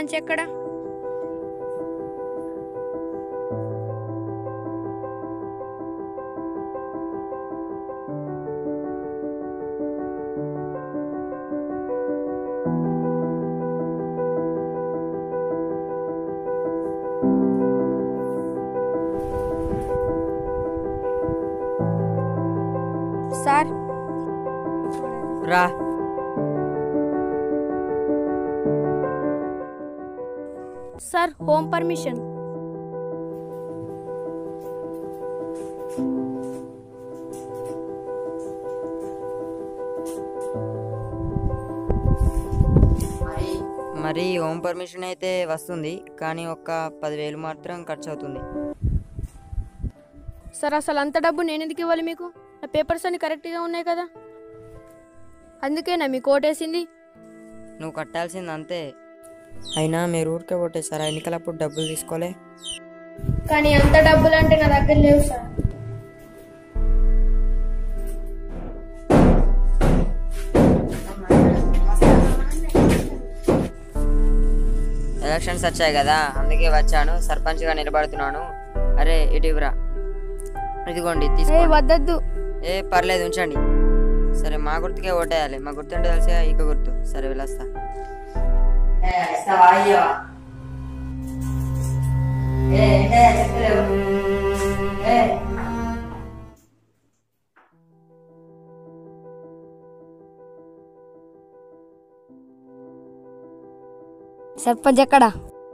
సర్పంచ్ ఎక్కడ సార్ రా sir home permission మరి హోమ్ పర్మిషన్ అయితే వస్తుంది కానీ ఒక్క పదివేలు మాత్రం ఖర్చు అవుతుంది సార్ అసలు అంత డబ్బు నేను ఎందుకు ఇవ్వాలి మీకు నా పేపర్స్ అన్ని కరెక్ట్గా ఉన్నాయి కదా అందుకేనా మీకు ఓటేసింది నువ్వు కట్టాల్సింది అంతే అయినా మీరు ఊరికే కొట్టేశారా ఎన్నికలప్పుడు డబ్బులు తీసుకోలే కానీ అంత డబ్బులు అంటే నా దగ్గర లేవు సార్ ఎలక్షన్స్ వచ్చాయి కదా అందుకే వచ్చాను సర్పంచ్గా నిలబడుతున్నాను అరే ఇటు ఇవ్వరా ఇదిగోండి ఏ తీసుకోండి వద్దద్దు ఏ పర్లేదు ఉంచండి సరే మా గుర్తుకే ఓటేయాలి మా గుర్తు అంటే తెలిసే ఈక గుర్తు సరే వెళ్ళొస్తా సర్పంచ్ ఎక్కడ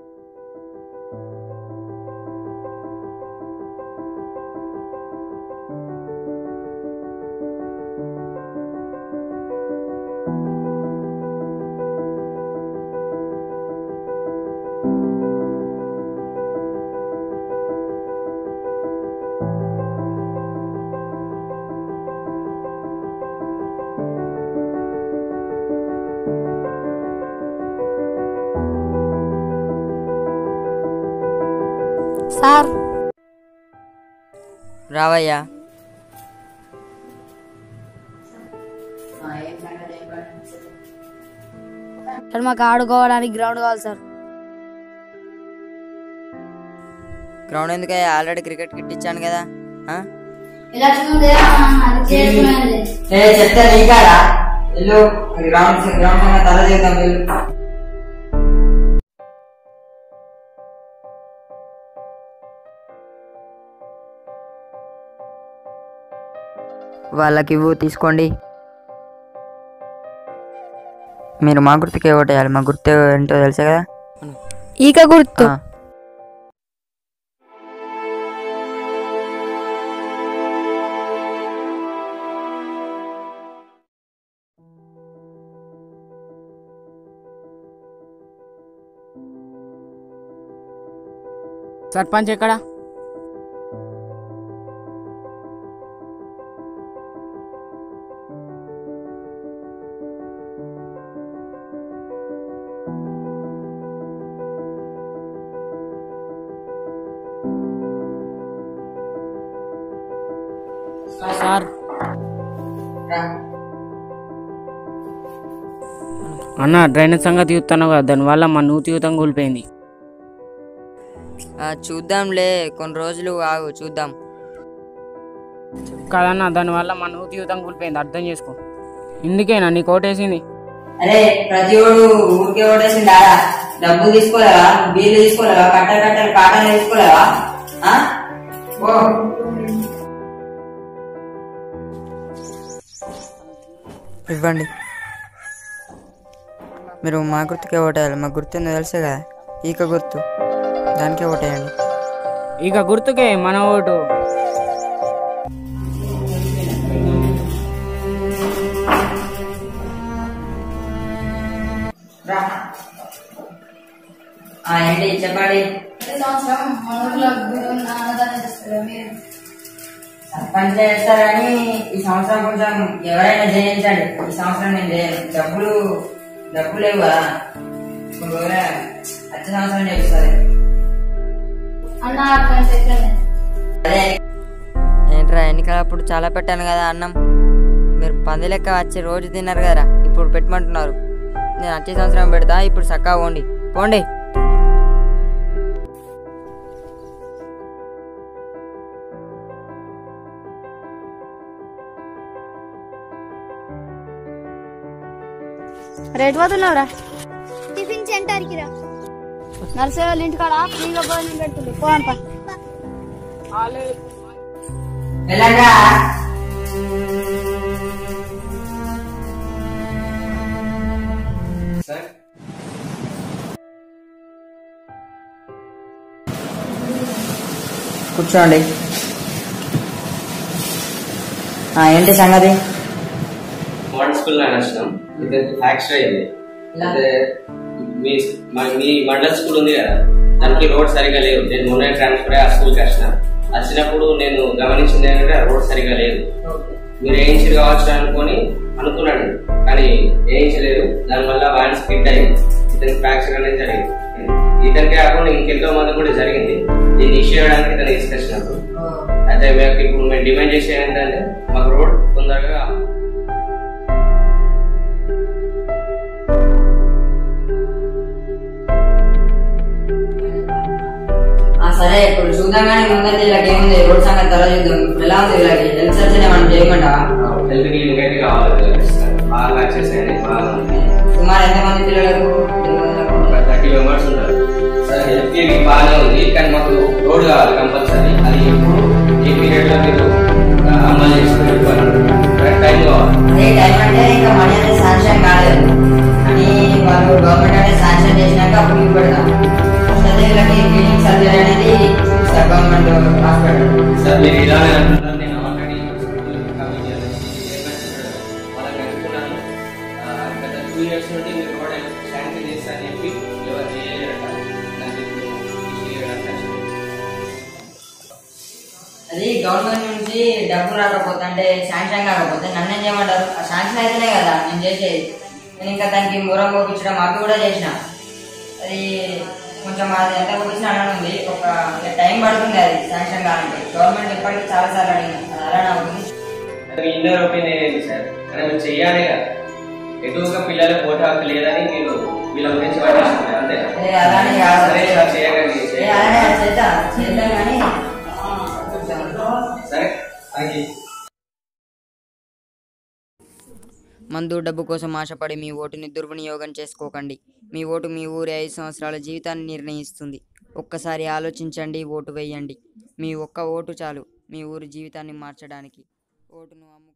సార్ రావయ్యా సార్ మాకు ఆడుకోవడానికి గ్రౌండ్ కావాలి సార్ గ్రౌండ్ ఎందుకయ్యా ఆల్రెడీ క్రికెట్ కిట్ ఇచ్చాను కదా ఆ? ఏ చెప్తా నీకాడా వెళ్ళు గ్రౌండ్ గ్రౌండ్ సంగతి తల చేద్దాం వెళ్ళు వాళ్ళకి ఇవ్వు తీసుకోండి మీరు మా గుర్తుకే ఓటేయాలి మా గుర్తు ఏంటో తెలుసా కదా ఈక గుర్తు ఆ. సర్పంచ్ ఎక్కడ సార్ అన్న డ్రైనేజ్ సంగతి చూస్తున్నావు కదా దానివల్ల మా నూతి యూతం కూలిపోయింది ఆ, చూద్దాంలే కొన్ని రోజులు ఆగు చూద్దాం కాదన్న దానివల్ల మా నూతి యూతం కూలిపోయింది అర్థం చేసుకో ఇందుకేనా నీకు ఓటేసింది అరే ప్రతి ఓడు ఊరికే ఓటేసిందా డబ్బులు తీసుకోలేవా బిల్లు తీసుకోలేవా కట్టలు కట్టలు కాటలు తీసుకోలేవా ఆ? ఓ. ఇవ్వండి మీరు మా గుర్తుకే ఓటేయాలి మా గుర్తు ఏందో తెలుసే కదా ఈక గుర్తు దానికే ఓటేయండి ఇక గుర్తుకే మన ఓటు ఏంటి చెప్పండి సర్పంచ్ చేస్తారు కానీ ఈ సంవత్సరం కొంచెం ఎవరైనా జయించండి ఈ సంవత్సరం నేను చేయను డబ్బులు డబ్బులు లేవు కదా కొన్ని రోజులే వచ్చే సంవత్సరం చేస్తుంది అదే ఏంట్రా ఎన్నికలప్పుడు చాలా పెట్టాను కదా అన్నం మీరు పంది లెక్క వచ్చి రోజు తిన్నారు కదరా ఇప్పుడు పెట్టమంటున్నారు నేను వచ్చే సంవత్సరం పెడతా ఇప్పుడు చక్కగా పోండి పోండి రేట్ పోతున్నావురా టిఫిన్ సెంటర్కి రా నర్సే వాళ్ళ ఇంటికాడ ఫ్రీగా భోజనం పెడుతుంది పోనప్ప వెళ్ళంగా సార్ కూర్చోండి ఆ, ఏంటి సంగతి మోడల్ స్కూల్ అని వచ్చినాం ఇది యాక్సిడెంట్ అయింది అయితే మీ మ- మీ మండల్ స్కూల్ ఉంది కదా దానికి రోడ్ సరిగా లేవు నేను మొన్న ట్రాన్స్ఫర్ అయ్యి ఆ స్కూల్కి వచ్చిన వచ్చినప్పుడు నేను గమనించింది ఏంటంటే ఆ రోడ్ సరిగా లేదు మీరు వేయించి కావచ్చు అనుకొని అనుకున్నాను కానీ వేయించలేదు దానివల్ల వ్యాన్ స్కిడ్ అయింది ఇతనికి ఫ్రాక్చర్ అనేది జరిగింది ఇతనికి కాకుండా ఇంకెంతో మంది కూడా జరిగింది దీన్ని ఇష్యూ చేయడానికి ఇతను తీసుకొచ్చినప్పుడు అయితే మేము ఇప్పుడు మేము డిమాండ్ చేసేది ఏంటంటే మాకు రోడ్ తొందరగా కావాలి. ఆ, సరే ఇప్పుడు చూద్దాం కానీ ముందర వీళ్ళకి ఏముంది రోడ్ సంగతి తర్వాత చూద్దాం ఇప్పుడు ఎలా ఉంది వీళ్ళకి హెల్త్ సర్జరీ మనం చేయమంటావా హెల్త్ క్లినిక్ అయితే కావాలి ఖచ్చితంగా. బాగా చేసేయండి బాగా సుమారు ఎంతమంది పిల్లలకు ఒక థర్టీ మెంబర్స్ ఉంటారు సార్ హెల్త్ క్లినిక్ బాగానే ఉంది కానీ మాకు రోడ్ కావాలి కంపల్సరీ అది ఎప్పుడు ఏ పీరియడ్ లో మీరు ఆ, అమలు చేస్తున్నారు కరెక్ట్ టైం కావాలి అదే టైం అంటే ఇంకా మనీ అనేది శాంక్షన్ కాలేదు అని వాళ్ళు గవర్నమెంట్ అనేది శాంక్షన్ చేసినాక అప్పుడు ఇవి పెడతాం అసలు వీళ్ళకి క్లినిక్ సర్జరీ అనేది చూపిస్తారు గవర్నమెంట్ హాస్పిటల్ సార్ మీరు ఇలానే అంటున్నారు నేను ఆల్రెడీ కమిట్ చేయాలి వాళ్ళకి అనుకున్నాను ఆ, గత టూ ఇయర్స్ నుండి మీరు రోడ్ శాంక్షన్ చేస్తా అని చెప్పి ఎవరు చేయలేరట నాకు ఇప్పుడు issue చేయడానికి వచ్చింది. అది గవర్నమెంట్ నుంచి డబ్బు రాకపోతే అంటే శాంక్షన్ కాకపోతే నన్ను ఏం చేయమంటారు ఆ శాంక్షన్ అయితేనే కదా నేను చేసేది నేను ఇంకా దానికి మూరం పోపించడం అవి కూడా చేసిన అది కొంచెం అది ఎంత పోపించిన అలానే ఉంది ఒక ఇంకా టైం పడుతుంది అది శాంక్షన్ కావాలంటే గవర్నమెంట్ ఇప్పటికీ చాలా సార్లు అడిగింది అది అలానే అవుతుంది మీ ఇన్నర్ ఒపీనియన్ ఏంటి సార్ కానీ మీరు చెయ్యాలి కదా ఎటువగా పిల్లలకు ఓటు హక్కు లేదని మీరు వీళ్ళ గురించి పట్టించుకున్నారు అంతే అదే అలానే కాదు. సరే సార్ చేయగలిగి ఏ అలానే చేద్దాం చేద్దాం కానీ సరే థ్యాంక్ యూ మందు డబ్బు కోసం ఆశపడి మీ ఓటుని దుర్వినియోగం చేసుకోకండి మీ ఓటు మీ ఊరి ఐదు సంవత్సరాల జీవితాన్ని నిర్ణయిస్తుంది ఒక్కసారి ఆలోచించండి ఓటు వేయండి మీ ఒక్క ఓటు చాలు మీ ఊరి జీవితాన్ని మార్చడానికి ఓటును అమ్ము